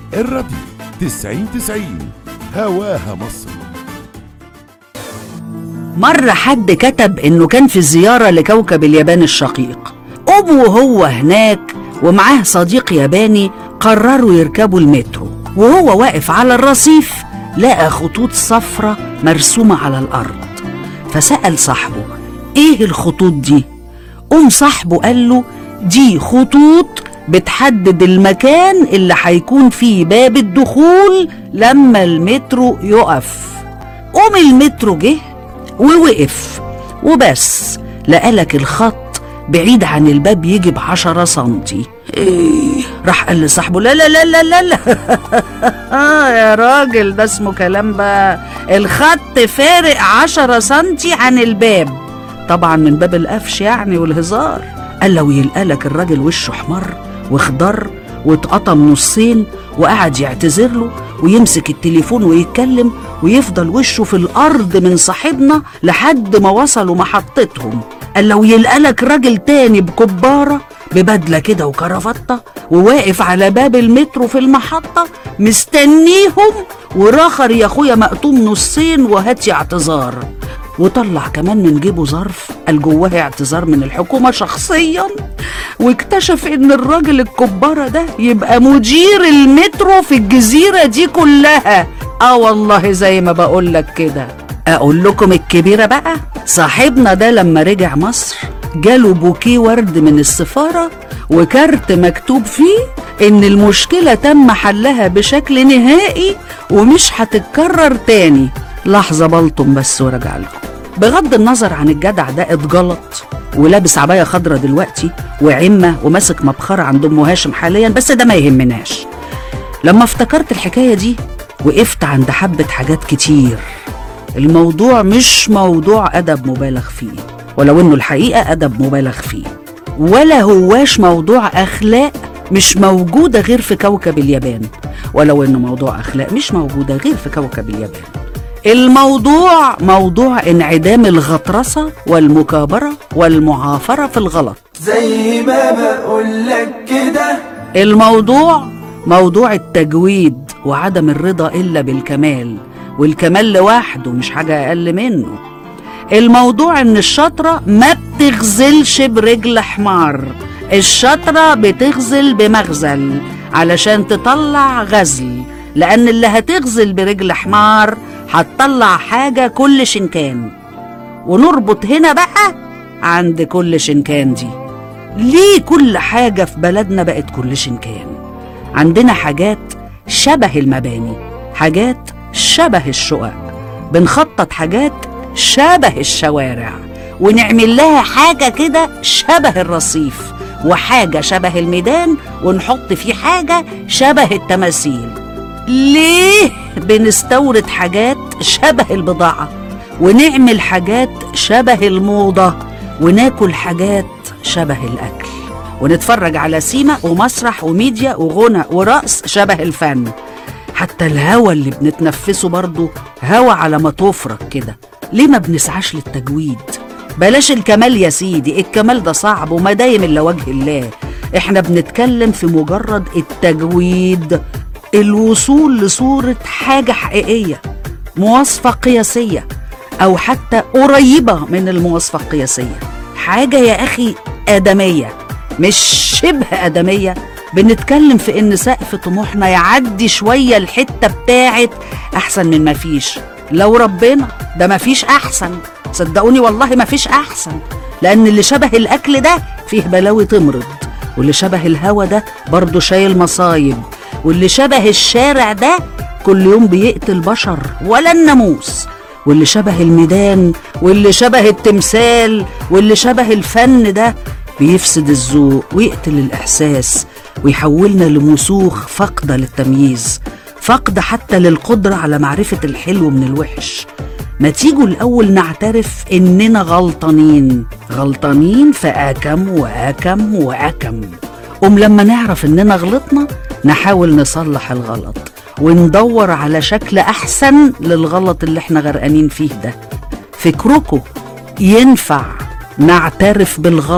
الراديو 90 90 هواها مصر مرة حد كتب إنه كان في زيارة لكوكب اليابان الشقيق أبو وهو هناك ومعاه صديق ياباني قرروا يركبوا المترو وهو واقف على الرصيف لقى خطوط صفرة مرسومة على الأرض فسأل صاحبه إيه الخطوط دي؟ قوم صاحبه قال له دي خطوط بتحدد المكان اللي هيكون فيه باب الدخول لما المترو يقف قوم المترو جه ووقف وبس لقالك الخط بعيد عن الباب يجي بعشرة سنتي إيه راح قال لصاحبه لا لا لا لا لا لا آه يا راجل ده اسمه كلام بقى الخط فارق عشرة سنتي عن الباب طبعا من باب القفش يعني والهزار قال لو يلقالك الراجل وشه احمر واخضر واتقطم نصين وقعد يعتذر له ويمسك التليفون ويتكلم ويفضل وشه في الارض من صاحبنا لحد ما وصلوا محطتهم قال لو يلقالك راجل تاني بكباره ببدله كده وكرافته وواقف على باب المترو في المحطه مستنيهم وراخر يا اخويا مقطوم نصين وهات اعتذار وطلع كمان من جيبه ظرف قال جواه اعتذار من الحكومة شخصيا واكتشف ان الراجل الكبارة ده يبقى مدير المترو في الجزيرة دي كلها اه والله زي ما بقولك كده اقول لكم الكبيرة بقى صاحبنا ده لما رجع مصر جاله بوكيه ورد من السفارة وكارت مكتوب فيه ان المشكلة تم حلها بشكل نهائي ومش هتتكرر تاني لحظة بلطم بس ورجع لكم بغض النظر عن الجدع ده اتجلط ولابس عباية خضرة دلوقتي وعمة وماسك مبخرة عند أم هاشم حاليا بس ده ما يهمناش لما افتكرت الحكاية دي وقفت عند حبة حاجات كتير الموضوع مش موضوع أدب مبالغ فيه ولو إنه الحقيقة أدب مبالغ فيه ولا هواش موضوع أخلاق مش موجودة غير في كوكب اليابان ولو إنه موضوع أخلاق مش موجودة غير في كوكب اليابان الموضوع موضوع انعدام الغطرسة والمكابرة والمعافرة في الغلط زي ما بقولك كده الموضوع موضوع التجويد وعدم الرضا إلا بالكمال والكمال لوحده مش حاجة أقل منه الموضوع إن الشطرة ما بتغزلش برجل حمار الشطرة بتغزل بمغزل علشان تطلع غزل لأن اللي هتغزل برجل حمار هتطلع حاجة كل شنكان ونربط هنا بقى عند كل شنكان دي ليه كل حاجة في بلدنا بقت كل شنكان عندنا حاجات شبه المباني حاجات شبه الشقق بنخطط حاجات شبه الشوارع ونعمل لها حاجة كده شبه الرصيف وحاجة شبه الميدان ونحط فيه حاجة شبه التماثيل ليه بنستورد حاجات شبه البضاعة ونعمل حاجات شبه الموضة وناكل حاجات شبه الأكل ونتفرج على سيما ومسرح وميديا وغنى ورقص شبه الفن حتى الهوا اللي بنتنفسه برضه هوا على ما تفرق كده ليه ما بنسعاش للتجويد بلاش الكمال يا سيدي الكمال ده صعب وما دايم الا وجه الله احنا بنتكلم في مجرد التجويد الوصول لصورة حاجة حقيقية مواصفة قياسية أو حتى قريبة من المواصفة القياسية حاجة يا أخي آدمية مش شبه آدمية بنتكلم في إن سقف طموحنا يعدي شوية الحتة بتاعت أحسن من ما فيش لو ربنا ده ما فيش أحسن صدقوني والله ما فيش أحسن لأن اللي شبه الأكل ده فيه بلاوي تمرض واللي شبه الهوا ده برضه شايل مصايب واللي شبه الشارع ده كل يوم بيقتل بشر ولا الناموس واللي شبه الميدان واللي شبه التمثال واللي شبه الفن ده بيفسد الذوق ويقتل الإحساس ويحولنا لمسوخ فاقدة للتمييز فاقدة حتى للقدرة على معرفة الحلو من الوحش ما تيجوا الأول نعترف إننا غلطانين غلطانين في أكم وأكم وأكم قوم لما نعرف إننا غلطنا نحاول نصلح الغلط وندور على شكل أحسن للغلط اللي احنا غرقانين فيه ده فكركم ينفع نعترف بالغلط